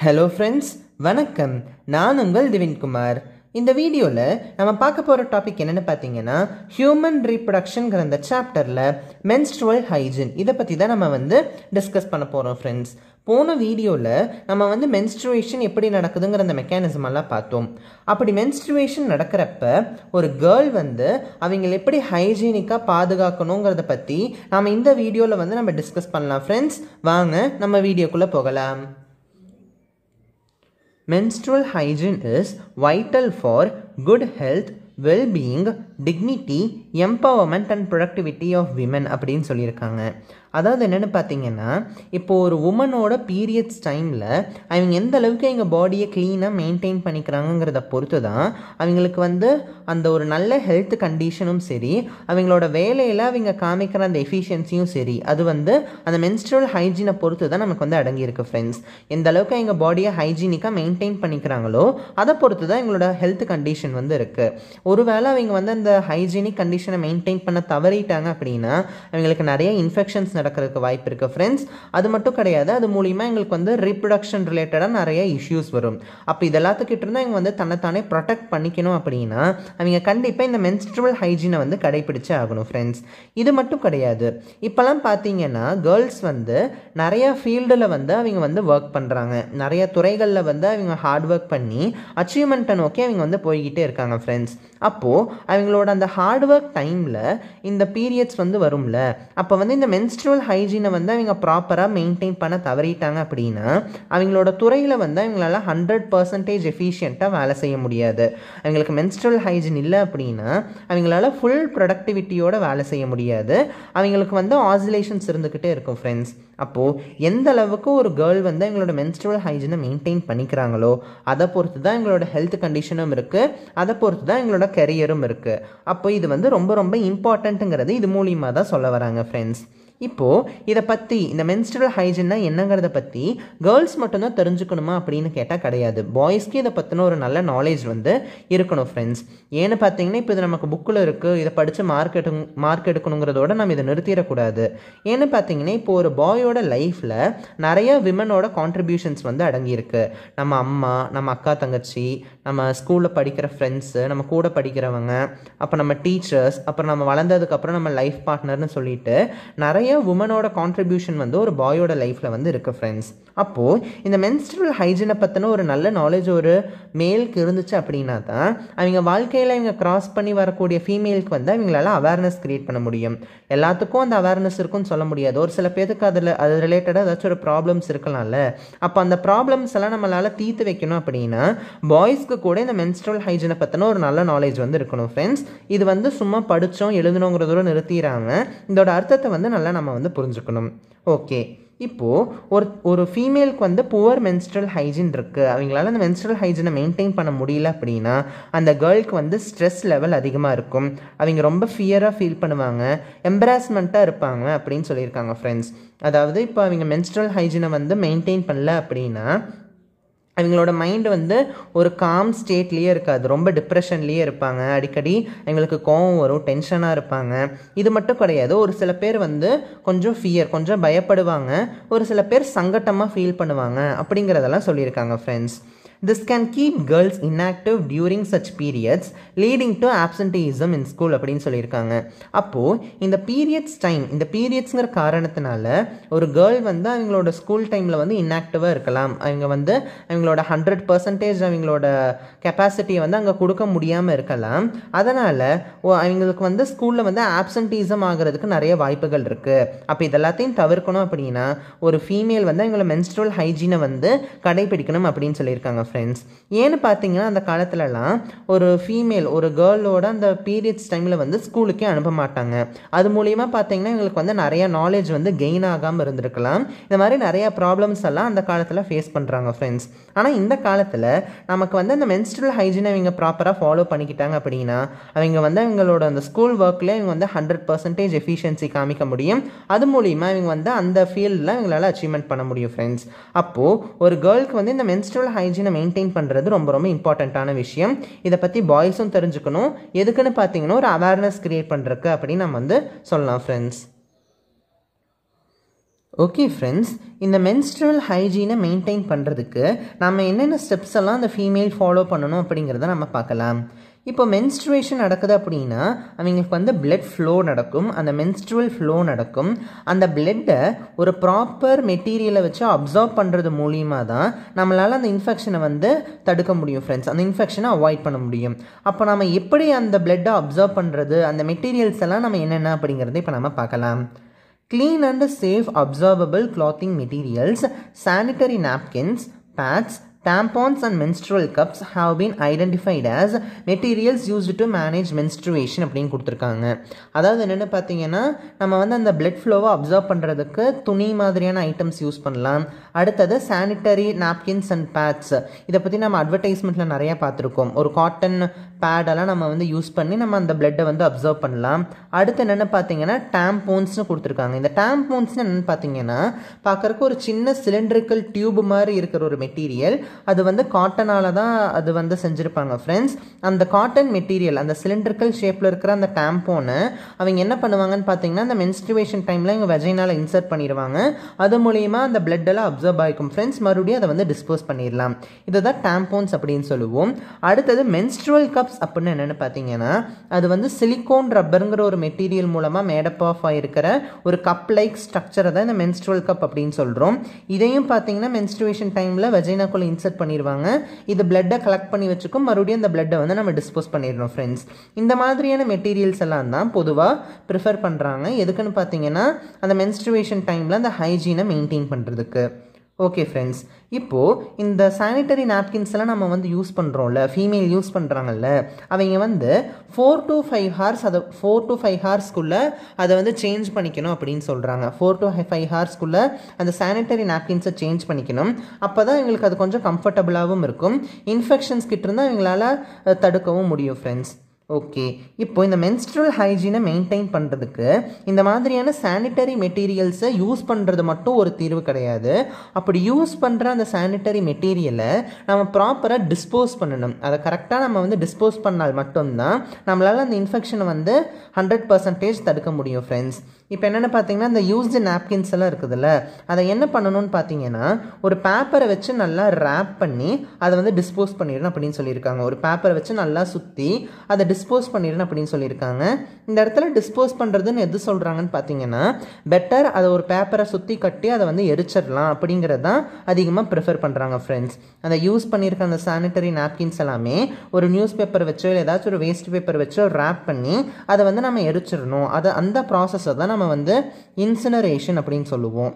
hello friends வணக்கம் நான் உங்கள் திவின்குமார் இந்த வீடியோவில் நம்ம பார்க்க போகிற டாபிக் என்னென்னு பார்த்தீங்கன்னா ஹியூமன் ரீப்ரொடக்ஷனுங்கிற அந்த சாப்டரில் menstrual ஹைஜின் இதை பற்றி தான் நம்ம வந்து டிஸ்கஸ் பண்ண போகிறோம் ஃப்ரெண்ட்ஸ் போன வீடியோவில் நம்ம வந்து menstruation எப்படி நடக்குதுங்கிற அந்த மெக்கானிசம் எல்லாம் பார்த்தோம் அப்படி menstruation நடக்கிறப்ப ஒரு கேர்ள் வந்து அவங்கள எப்படி ஹைஜீனிக்காக பாதுகாக்கணுங்கிறத பற்றி நாம் இந்த வீடியோவில் வந்து நம்ம டிஸ்கஸ் பண்ணலாம் ஃப்ரெண்ட்ஸ் வாங்க நம்ம வீடியோக்குள்ளே போகலாம் Menstrual hygiene is vital for good health, well-being, dignity, empowerment and productivity of women அப்படின்னு சொல்லியிருக்காங்க அதாவது என்னென்னு பார்த்தீங்கன்னா இப்போ ஒரு உமனோட பீரியட்ஸ் டைமில் அவங்க எந்த அளவுக்கு எங்கள் பாடியை க்ளீனாக மெயின்டைன் பண்ணிக்கிறாங்கங்கிறத பொறுத்து தான் அவங்களுக்கு வந்து அந்த ஒரு நல்ல ஹெல்த் கண்டிஷனும் சரி அவங்களோட வேலையில் அவங்க காமிக்கிற அந்த எஃபிஷியன்சியும் சரி அது வந்து அந்த menstrual ஹைஜீனை பொறுத்து தான் நமக்கு வந்து அடங்கியிருக்கு ஃப்ரெண்ட்ஸ் எந்த அளவுக்கு எங்கள் பாடியை ஹைஜீனிக்காக மெயின்டைன் பண்ணிக்கிறாங்களோ அதை பொறுத்து தான் எங்களோட ஹெல்த் கண்டிஷன் வந்து இருக்குது ஒருவேளை அவங்க வந்து அந்த ஹைஜீனிக் கண்டிஷனை மெயின்டைன் பண்ண தவறிட்டாங்க அப்படின்னா அவங்களுக்கு நிறைய இன்ஃபெக்ஷன்ஸ் நடக்கிறதுக்கு வாய்ப்பு இருக்குது ஃப்ரெண்ட்ஸ் அது மட்டும் கிடையாது அது மூலிமா எங்களுக்கு வந்து ரீப்ரொடக்ஷன் ரிலேட்டடாக நிறைய இஷ்யூஸ் வரும் அப்போ இது எல்லாத்துக்கிட்ட இருந்து அவங்க வந்து தன்னைத்தானே ப்ரொடெக்ட் பண்ணிக்கணும் அப்படின்னா அவங்க கண்டிப்பாக இந்த மென்ஸ்ட்ரல் ஹைஜீனை வந்து கடைபிடிச்சே ஆகணும் ஃப்ரெண்ட்ஸ் இது மட்டும் கிடையாது இப்போல்லாம் பார்த்தீங்கன்னா கேர்ள்ஸ் வந்து நிறைய ஃபீல்டில் வந்து அவங்க வந்து ஒர்க் பண்ணுறாங்க நிறைய துறைகளில் வந்து அவங்க ஹார்ட் ஒர்க் பண்ணி அச்சீவ்மெண்ட்டை நோக்கி அவங்க வந்து போய்கிட்டே இருக்காங்க ஃப்ரெண்ட்ஸ் அப்போது அவங்களோட அந்த ஹார்ட் ஒர்க் டைமில் இந்த பீரியட்ஸ் வந்து வரும்ல அப்போ வந்து இந்த menstrual ஹைஜீனை வந்து அவங்க ப்ராப்பராக மெயின்டைன் பண்ண தவறிட்டாங்க அப்படின்னா அவங்களோட துறையில் வந்து அவங்களால ஹண்ட்ரட் பர்சன்டேஜ் எஃபிஷியண்ட்டாக வேலை செய்ய முடியாது அவங்களுக்கு menstrual ஹைஜீன் இல்லை அப்படின்னா அவங்களால ஃபுல் ப்ரொடக்டிவிட்டியோட வேலை செய்ய முடியாது அவங்களுக்கு வந்து ஆசிலேஷன்ஸ் இருந்துக்கிட்டே இருக்கும் ஃப்ரெண்ட்ஸ் அப்போது எந்த அளவுக்கு ஒரு கேர்ள் வந்து எங்களோட menstrual ஹைஜீனை மெயின்டைன் பண்ணிக்கிறாங்களோ அதை பொறுத்து தான் எங்களோட ஹெல்த் கண்டிஷனும் இருக்குது அதை பொறுத்து தான் எங்களோட கெரியரும் இருக்குது அப்போ இது வந்து ரொம்ப ரொம்ப இம்பார்ட்டண்ட்டுங்கிறது இது மூலியமாக தான் சொல்ல வராங்க ஃப்ரெண்ட்ஸ் இப்போது இதை பற்றி இந்த menstrual ஹைஜின்னா என்னங்கிறத பற்றி கேர்ள்ஸ் மட்டும்தான் தெரிஞ்சுக்கணுமா அப்படின்னு கேட்டால் கிடையாது பாய்ஸ்க்கு இதை பற்றின ஒரு நல்ல நாலேஜ் வந்து இருக்கணும் ஃப்ரெண்ட்ஸ் ஏன்னு பார்த்தீங்கன்னா இப்போ இது நமக்கு புக்கில் இருக்குது இதை படித்து மார்க் எடு மார்க் எடுக்கணுங்கிறதோட நம்ம இதை நிறுத்திடக்கூடாது ஏன்னு பார்த்தீங்கன்னா இப்போ ஒரு பாயோட லைஃப்பில் நிறைய விமனோட கான்ட்ரிபியூஷன்ஸ் வந்து அடங்கியிருக்கு நம்ம அம்மா நம்ம அக்கா தங்கச்சி நம்ம ஸ்கூலில் படிக்கிற ஃப்ரெண்ட்ஸு நம்ம கூட படிக்கிறவங்க அப்போ நம்ம டீச்சர்ஸ் அப்புறம் நம்ம வளர்ந்ததுக்கப்புறம் நம்ம லைஃப் பார்ட்னர்னு சொல்லிட்டு நிறைய உமனோட கான்ட்ரிபியூஷன் வந்து ஒரு பாயோட லைஃப்பில் வந்து இருக்குது ஃப்ரெண்ட்ஸ் அப்போது இந்த menstrual ஹைஜீனை பற்றின ஒரு நல்ல நாலேஜ் ஒரு மேலுக்கு இருந்துச்சு அப்படின்னா தான் அவங்க வாழ்க்கையில் இவங்க கிராஸ் பண்ணி வரக்கூடிய ஃபீமேலுக்கு வந்து அவங்களால அவேர்னஸ் க்ரியேட் பண்ண முடியும் எல்லாத்துக்கும் அந்த அவேர்னஸ் இருக்கும்னு சொல்ல முடியாது ஒரு சில பேருக்கு அதில் அது ரிலேட்டடாக ஏதாச்சும் ஒரு ப்ராப்ளம்ஸ் இருக்கலாம்ல அப்போ அந்த ப்ராப்ளம்ஸ் எல்லாம் நம்மளால் தீர்த்து வைக்கணும் அப்படின்னா பாய்ஸ்க்கு கூட இந்த menstrual ஹைஜீனை பற்றின ஒரு நல்ல நாலேஜ் வந்து இருக்கணும் ஃப்ரெண்ட்ஸ் இது வந்து சும்மா படித்தோம் எழுதணுங்கிறதோட நிறுத்திடாமல் இதோட அர்த்தத்தை வந்து நல்லா நம்ம வந்து புரிஞ்சுக்கணும் ஓகே இப்போது ஒரு ஒரு ஃபீமேலுக்கு வந்து புவர் menstrual ஹைஜீன் இருக்குது அவங்களால அந்த menstrual ஹைஜீனை மெயின்டைன் பண்ண முடியல அப்படின்னா அந்த கேர்ளுக்கு வந்து ஸ்ட்ரெஸ் லெவல் அதிகமாக இருக்கும் அவங்க ரொம்ப ஃபியராக ஃபீல் பண்ணுவாங்க எம்பராஸ்மெண்ட்டாக இருப்பாங்க அப்படின்னு சொல்லியிருக்காங்க ஃப்ரெண்ட்ஸ் அதாவது இப்போ அவங்க menstrual ஹைஜீனை வந்து மெயின்டைன் பண்ணல அப்படின்னா அவங்களோட மைண்டு வந்து ஒரு காம் ஸ்டேட்லேயே இருக்காது ரொம்ப டிப்ரெஷன்லேயே இருப்பாங்க அடிக்கடி அவங்களுக்கு கோவம் வரும் டென்ஷனாக இருப்பாங்க இது மட்டும் கிடையாது ஒரு சில பேர் வந்து கொஞ்சம் ஃபியர் கொஞ்சம் பயப்படுவாங்க ஒரு சில பேர் சங்கட்டமாக ஃபீல் பண்ணுவாங்க அப்படிங்கிறதெல்லாம் சொல்லியிருக்காங்க friends this can keep girls inactive during such periods leading to absenteeism in school அப்படின்னு சொல்லியிருக்காங்க அப்போது இந்த பீரியட்ஸ் டைம் இந்த பீரியட்ஸுங்கிற காரணத்தினால ஒரு கேர்ள் வந்து அவங்களோட ஸ்கூல் டைமில் வந்து இன்ஆக்டிவாக இருக்கலாம் அவங்க வந்து அவங்களோட ஹண்ட்ரட் பர்சன்டேஜ் அவங்களோட கெப்பாசிட்டியை வந்து அங்கே கொடுக்க முடியாமல் இருக்கலாம் அதனால் அவங்களுக்கு வந்து ஸ்கூலில் வந்து ஆப்சன்டீசம் ஆகிறதுக்கு நிறைய வாய்ப்புகள் இருக்குது அப்போ இதெல்லாத்தையும் தவிர்க்கணும் அப்படின்னா ஒரு ஃபீமேல் வந்து அவங்களோட menstrual ஹைஜீனை வந்து கடைபிடிக்கணும் அப்படின்னு சொல்லியிருக்காங்க ஃப்ரெண்ட்ஸ் ஏன்னு பார்த்தீங்கன்னா அந்த காலத்துலலாம் ஒரு ஃபீமேல் ஒரு கேர்ளோட அந்த பீரியட்ஸ் டைமில் வந்து ஸ்கூலுக்கே அனுப்ப மாட்டாங்க அது மூலியமாக பார்த்தீங்கன்னா எங்களுக்கு வந்து நிறைய நாலேஜ் வந்து கெயின் ஆகாமல் இருந்திருக்கலாம் இந்த மாதிரி நிறைய ப்ராப்ளம்ஸ் எல்லாம் அந்த காலத்தில் ஃபேஸ் பண்ணுறாங்க ஃப்ரெண்ட்ஸ் ஆனால் இந்த காலத்தில் நமக்கு வந்து அந்த menstrual ஹைஜீனை அவங்க ப்ராப்பராக ஃபாலோ பண்ணிக்கிட்டாங்க அப்படின்னா அவங்க வந்து அவங்களோட அந்த ஸ்கூல் ஒர்க்கில் இவங்க வந்து ஹண்ட்ரட் பர்சன்டேஜ் எஃபிஷியன்சி காமிக்க முடியும் அது மூலிமா இவங்க வந்து அந்த ஃபீல்டில் இவங்களால அச்சீவ்மெண்ட் பண்ண முடியும் ஃப்ரெண்ட்ஸ் அப்போது ஒரு கேர்ளுக்கு வந்து இந்த menstrual ஹைஜீனை மெயின்டைன் பண்ணுறது ரொம்ப ரொம்ப இம்பார்ட்டண்ட்டான விஷயம் இதை பற்றி பாய்ஸும் தெரிஞ்சுக்கணும் எதுக்குன்னு பார்த்தீங்கன்னா ஒரு அவேர்னஸ் க்ரியேட் பண்ணுறக்கு அப்படின்னு நம்ம வந்து சொல்லலாம் ஃப்ரெண்ட்ஸ் ஓகே ஃப்ரெண்ட்ஸ் இந்த மென்ஸ்ட்ரல் ஹைஜீனை மெயின்டைன் பண்ணுறதுக்கு நம்ம என்னென்ன ஸ்டெப்ஸ் எல்லாம் அந்த ஃபீமேல் ஃபாலோ பண்ணணும் அப்படிங்கிறத நம்ம பார்க்கலாம் இப்போ மென்ஸ்ட்ருவேஷன் நடக்குது அப்படின்னா அவங்களுக்கு வந்து பிளட் ஃப்ளோ நடக்கும் அந்த மென்ஸ்ட்ருவல் ஃப்ளோ நடக்கும் அந்த பிளட்டை ஒரு ப்ராப்பர் மெட்டீரியலை வச்சு அப்சர்வ் பண்ணுறது மூலியமாக தான் நம்மளால் அந்த இன்ஃபெக்ஷனை வந்து தடுக்க முடியும் ஃப்ரெண்ட்ஸ் அந்த இன்ஃபெக்ஷனை அவாய்ட் பண்ண முடியும் அப்போ நம்ம எப்படி அந்த பிளட்டை அப்சர்வ் பண்ணுறது அந்த மெட்டீரியல்ஸ் எல்லாம் நம்ம என்னென்ன அப்படிங்கிறத இப்போ நம்ம பார்க்கலாம் Clean and safe absorbable clothing materials, sanitary napkins, pads, tampons and menstrual cups have been identified as materials used to manage menstruation அப்படின்னு கொடுத்துருக்காங்க அதாவது என்னென்னு பார்த்தீங்கன்னா நம்ம வந்து அந்த பிளட் ஃப்ளோவை அப்சர்வ் பண்ணுறதுக்கு துணி மாதிரியான ஐட்டம்ஸ் யூஸ் பண்ணலாம் அடுத்தது சானிட்டரி நாப்கின்ஸ் அண்ட் பேட்ஸ் இதை பற்றி நம்ம அட்வர்டைஸ்மெண்ட்டில் நிறையா பார்த்துருக்கோம் ஒரு காட்டன் பேடெல்லாம் நம்ம வந்து யூஸ் பண்ணி நம்ம அந்த பிளட்டை வந்து அப்சர்வ் பண்ணலாம் அடுத்து என்னென்னு பார்த்தீங்கன்னா டேம்போன்ஸ்னு கொடுத்துருக்காங்க இந்த டேம்போன்ஸ்னு என்னென்னு பார்த்தீங்கன்னா பார்க்குறக்கு ஒரு சின்ன சிலிண்ட்ரிக்கல் டியூப் மாதிரி இருக்கிற ஒரு மெட்டீரியல் அது வந்து காட்டனால் தான் அது வந்து செஞ்சுருப்பாங்க ஃப்ரெண்ட்ஸ் அந்த காட்டன் மெட்டீரியல் அந்த சிலிண்ட்ரிக்கல் ஷேப்பில் இருக்கிற அந்த டேம்போனை அவங்க என்ன பண்ணுவாங்கன்னு பார்த்தீங்கன்னா அந்த மென்ஸ்ட்ருவேஷன் டைமில் இங்கே வெஜைனால் இன்சர்ட் பண்ணிடுவாங்க அது மூலியமா அந்த பிளட் எல்லாம் அப்சர்வ் ஆகிக்கும் ஃப்ரெண்ட்ஸ் மறுபடியும் அதை வந்து டிஸ்போஸ் பண்ணிடலாம் இதை தான் டேம்போன்ஸ் அப்படின்னு சொல்லுவோம் அடுத்தது மென்ஸ்ட்ருவல் கப்ஸ் அப்படின்னு என்னென்னு பார்த்தீங்கன்னா அது வந்து சிலிக்கோன் ரப்பருங்கிற ஒரு மெட்டீரியல் மூலமாக மேடப் ஆஃப் ஆகிருக்கிற ஒரு கப் லைக் ஸ்ட்ரக்சரை தான் இந்த மென்ஸ்ட்ருவல் கப் அப்படின்னு சொல்கிறோம் இதையும் பார்த்தீங்கன்னா மென்ஸ்ட்ருவேஷன் டைமில் வெஜைனாக்குள்ளே இன்சர்ட் பண்ணிடுவாங்க இது பிளட்டை கலெக்ட் பண்ணி வச்சுக்கும் மறுபடியும் அந்த பிளட்டை வந்து நம்ம டிஸ்போஸ் பண்ணிடணும் ஃப்ரெண்ட்ஸ் இந்த மாதிரியான மெட்டீரியல்ஸ் எல்லாம் தான் பொதுவாக ப்ரிஃபர் பண்ணுறாங்க எதுக்குன்னு பார்த்தீங்கன்னா அந்த மென்ஸ்ட்ருவேஷன் டைமில் அந்த ஹைஜீனை மெயின்டைன் பண்ணுறதுக்கு ஓகே ஃப்ரெண்ட்ஸ் இப்போது இந்த சானிட்டரி நாப்கின்ஸ் எல்லாம் நம்ம வந்து யூஸ் பண்ணுறோம்ல ஃபீமேல் யூஸ் பண்ணுறாங்கல்ல அவங்க வந்து ஃபோர் டு ஃபைவ் ஹார்ஸ் அதை ஃபோர் டு ஃபைவ் ஹார்ஸ்க்குள்ளே அதை வந்து சேஞ்ச் பண்ணிக்கணும் அப்படின்னு சொல்கிறாங்க ஃபோர் டு ஃபைவ் ஹார்ஸ்க்குள்ளே அந்த சானிட்டரி நாப்கின்ஸை சேஞ்ச் பண்ணிக்கணும் அப்போ தான் எங்களுக்கு அது கொஞ்சம் கம்ஃபர்டபுளாகவும் இருக்கும் இன்ஃபெக்ஷன்ஸ் கிட்ட இருந்தால் எங்களால் தடுக்கவும் முடியும் ஃப்ரெண்ட்ஸ் ஓகே இப்போ இந்த மென்ஸ்ட்ரல் ஹைஜீனை மெயின்டைன் பண்ணுறதுக்கு இந்த மாதிரியான சானிட்டரி மெட்டீரியல்ஸை யூஸ் பண்ணுறது மட்டும் ஒரு தீர்வு கிடையாது அப்படி யூஸ் பண்ணுற அந்த சானிட்டரி மெட்டீரியலை நம்ம ப்ராப்பராக டிஸ்போஸ் பண்ணணும் அதை கரெக்டாக நம்ம வந்து டிஸ்போஸ் பண்ணால் மட்டும்தான் நம்மளால் அந்த இன்ஃபெக்ஷனை வந்து ஹண்ட்ரட் பர்சன்டேஜ் தடுக்க முடியும் ஃப்ரெண்ட்ஸ் இப்போ என்னென்னு பார்த்தீங்கன்னா இந்த யூஸ்டு நாப்கின்ஸ் எல்லாம் இருக்குதுல்ல அதை என்ன பண்ணணும்னு பார்த்தீங்கன்னா ஒரு பேப்பரை வச்சு நல்லா ரேப் பண்ணி அதை வந்து டிஸ்போஸ் பண்ணிடணும் அப்படின்னு சொல்லியிருக்காங்க ஒரு பேப்பரை வச்சு நல்லா சுற்றி அதை டிஸ்போஸ் பண்ணிடணும் அப்படின்னு சொல்லியிருக்காங்க இந்த இடத்துல டிஸ்போஸ் பண்ணுறதுன்னு எது சொல்கிறாங்கன்னு பார்த்தீங்கன்னா பெட்டர் அதை ஒரு பேப்பரை சுற்றி கட்டி அதை வந்து எரிச்சிடலாம் அப்படிங்கிறது தான் அதிகமாக ப்ரிஃபர் பண்ணுறாங்க ஃப்ரெண்ட்ஸ் அந்த யூஸ் பண்ணியிருக்க அந்த சானிட்டரி நாப்கின்ஸ் எல்லாமே ஒரு நியூஸ் பேப்பர் வச்சோ இல்லை ஏதாச்சும் ஒரு வேஸ்ட் பேப்பர் வச்சோ ரேப் பண்ணி அதை வந்து நம்ம எரிச்சிடணும் அதை அந்த ப்ராசஸை தான் நம்ம வந்து இன்சினரேஷன் அப்படின்னு சொல்லுவோம்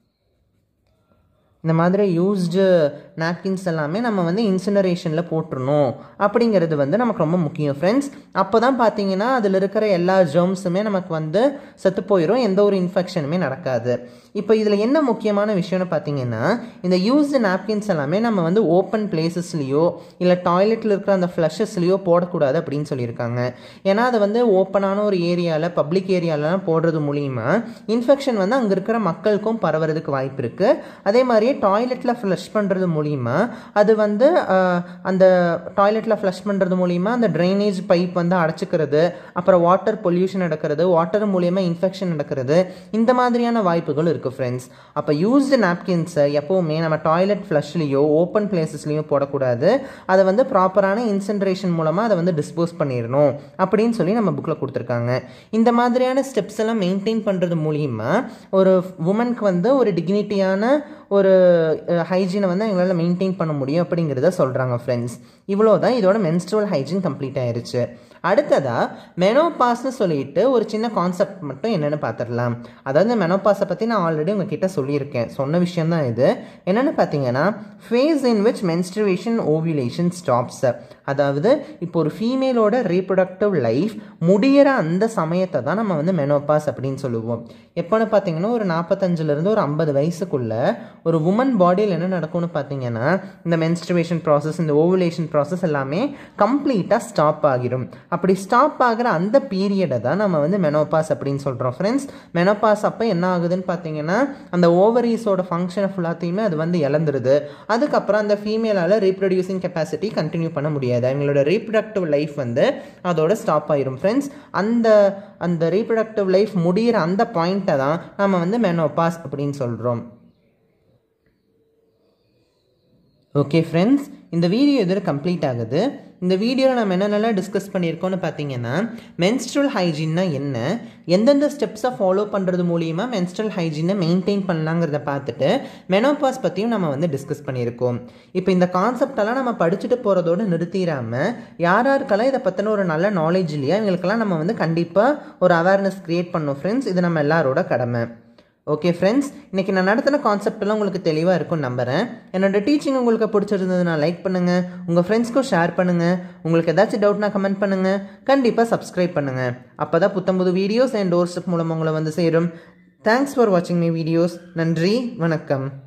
இந்த மாதிரி யூஸ்டு நாப்கின்ஸ் எல்லாமே நம்ம வந்து இன்சினரேஷனில் போட்டுருணும் அப்படிங்கிறது வந்து நமக்கு ரொம்ப முக்கியம் ஃப்ரெண்ட்ஸ் அப்போ தான் பார்த்தீங்கன்னா அதில் இருக்கிற எல்லா ஜெர்ம்ஸுமே நமக்கு வந்து செத்து போயிடும் எந்த ஒரு இன்ஃபெக்ஷனுமே நடக்காது இப்போ இதில் என்ன முக்கியமான விஷயம்னு பார்த்தீங்கன்னா இந்த யூஸ்டு நாப்கின்ஸ் எல்லாமே நம்ம வந்து ஓப்பன் பிளேசஸ்லேயோ இல்லை டாய்லெட்டில் இருக்கிற அந்த ஃப்ளஷஸ்லேயோ போடக்கூடாது அப்படின்னு சொல்லியிருக்காங்க ஏன்னா அதை வந்து ஓப்பனான ஒரு ஏரியாவில் பப்ளிக் ஏரியாலலாம் போடுறது மூலிமா இன்ஃபெக்ஷன் வந்து அங்கே இருக்கிற மக்களுக்கும் பரவுறதுக்கு வாய்ப்பு இருக்குது அதே மாதிரியே டாய்லெட்டில் ஃப்ளஷ் பண்ணுறது மூலிமா அது வந்து அந்த டாய்லெட்டில் ஃப்ளஷ் பண்ணுறது மூலிமா அந்த ட்ரைனேஜ் பைப் வந்து அடைச்சிக்கிறது அப்புறம் வாட்டர் பொல்யூஷன் நடக்கிறது வாட்டர் மூலியமா இன்ஃபெக்ஷன் நடக்கிறது இந்த மாதிரியான வாய்ப்புகள் இருக்குது ஃப்ரெண்ட்ஸ் அப்போ யூஸ்டு நாப்கின்ஸை எப்போவுமே நம்ம டாய்லெட் ஃப்ளஷ்லேயோ ஓப்பன் பிளேசஸ்லேயோ போடக்கூடாது அதை வந்து ப்ராப்பரான இன்சன்ட்ரேஷன் மூலமாக அதை வந்து டிஸ்போஸ் பண்ணிடணும் அப்படின்னு சொல்லி நம்ம புக்கில் கொடுத்துருக்காங்க இந்த மாதிரியான ஸ்டெப்ஸ் எல்லாம் மெயின்டைன் பண்ணுறது மூலிமா ஒரு உமனுக்கு வந்து ஒரு டிக்னிட்டியான ஒரு ஹைஜீனை வந்து எங்களால் மெயின்டைன் பண்ண முடியும் அப்படிங்கிறத சொல்கிறாங்க ஃப்ரெண்ட்ஸ் இவ்வளோ தான் இதோட மென்ஸ்ட்ரல் ஹைஜீன் கம்ப்ளீட் ஆயிருச்சு அடுத்ததாக மெனோபாஸ்னு சொல்லிட்டு ஒரு சின்ன கான்செப்ட் மட்டும் என்னென்னு பார்த்துடலாம் அதாவது மெனோபாஸை பற்றி நான் ஆல்ரெடி உங்ககிட்ட சொல்லியிருக்கேன் சொன்ன விஷயம் தான் இது என்னென்னு பார்த்தீங்கன்னா phase in which menstruation ovulation stops அதாவது இப்போ ஒரு ஃபீமேலோட ரீப்ரொடக்டிவ் லைஃப் முடிகிற அந்த சமயத்தை தான் நம்ம வந்து மெனோபாஸ் அப்படின்னு சொல்லுவோம் எப்போன்னு பார்த்தீங்கன்னா ஒரு நாற்பத்தஞ்சிலேருந்து ஒரு ஐம்பது வயசுக்குள்ள ஒரு உமன் பாடியில் என்ன நடக்கும்னு பார்த்தீங்கன்னா இந்த மென்ஸ்ட்ருவேஷன் ப்ராசஸ் இந்த ஓவுலேஷன் ப்ராசஸ் எல்லாமே கம்ப்ளீட்டாக ஸ்டாப் ஆகிடும் அப்படி ஸ்டாப் ஆகிற அந்த பீரியடை தான் நம்ம வந்து மெனோபாஸ் அப்படின்னு சொல்கிறோம் ஃப்ரெண்ட்ஸ் மெனோபாஸ் அப்போ என்ன ஆகுதுன்னு பார்த்தீங்கன்னா அந்த ஓவரீஸோட ஃபங்க்ஷனை ஃபுல்லாத்தையுமே அது வந்து இழந்துருது அதுக்கப்புறம் அந்த ஃபீமேலால் ரீப்ரொடியூசிங் கெப்பாசிட்டி கண்டினியூ பண்ண முடியாது அவங்களோட ரீப்ரடக்டிவ் லைஃப் வந்து அதோட ஸ்டாப் ஆயிரும் ஃப்ரெண்ட்ஸ் அந்த அந்த ரீப்ரடக்டிவ் லைஃப் முடிகிற அந்த பாயிண்ட்டை தான் நம்ம வந்து மெனோபாஸ் அப்படின்னு சொல்கிறோம் ஓகே ஃப்ரெண்ட்ஸ் இந்த வீடியோ இதோட கம்ப்ளீட் ஆகுது இந்த வீடியோவில் நம்ம என்னென்னலாம் டிஸ்கஸ் பண்ணியிருக்கோம்னு பார்த்தீங்கன்னா மென்ஸ்ட்ரல் ஹைஜீன்னா என்ன எந்தெந்த ஸ்டெப்ஸை ஃபாலோ பண்ணுறது மூலியமாக மென்ஸ்ட்ரல் ஹைஜீனை மெயின்டைன் பண்ணலாங்கிறத பார்த்துட்டு மெனோபாஸ் பற்றியும் நம்ம வந்து டிஸ்கஸ் பண்ணியிருக்கோம் இப்போ இந்த கான்செப்டெல்லாம் நம்ம படிச்சுட்டு போகிறதோடு நிறுத்திடாமல் யார் யாருக்கெல்லாம் இதை பற்றின ஒரு நல்ல நாலேஜ் இல்லையா இவங்களுக்கெல்லாம் நம்ம வந்து கண்டிப்பாக ஒரு அவேர்னஸ் க்ரியேட் பண்ணோம் ஃப்ரெண்ட்ஸ் இது நம்ம எல்லாரோட கடமை ஓகே ஃப்ரெண்ட்ஸ் இன்றைக்கி நான் நடத்தின கான்செப்டெல்லாம் உங்களுக்கு தெளிவாக இருக்கும்னு நம்புகிறேன் என்னோட டீச்சிங் உங்களுக்கு பிடிச்சிருந்ததுன்னா லைக் பண்ணுங்கள் உங்கள் ஃப்ரெண்ட்ஸ்க்கும் ஷேர் பண்ணுங்கள் உங்களுக்கு ஏதாச்சும் டவுட்னா கமெண்ட் பண்ணுங்கள் கண்டிப்பாக சப்ஸ்கிரைப் பண்ணுங்கள் அப்போ தான் புத்தம்புது வீடியோஸ் அண்ட் டோர் ஸ்டெப் மூலம் உங்களை வந்து சேரும் தேங்க்ஸ் ஃபார் வாட்சிங் மை வீடியோஸ் நன்றி வணக்கம்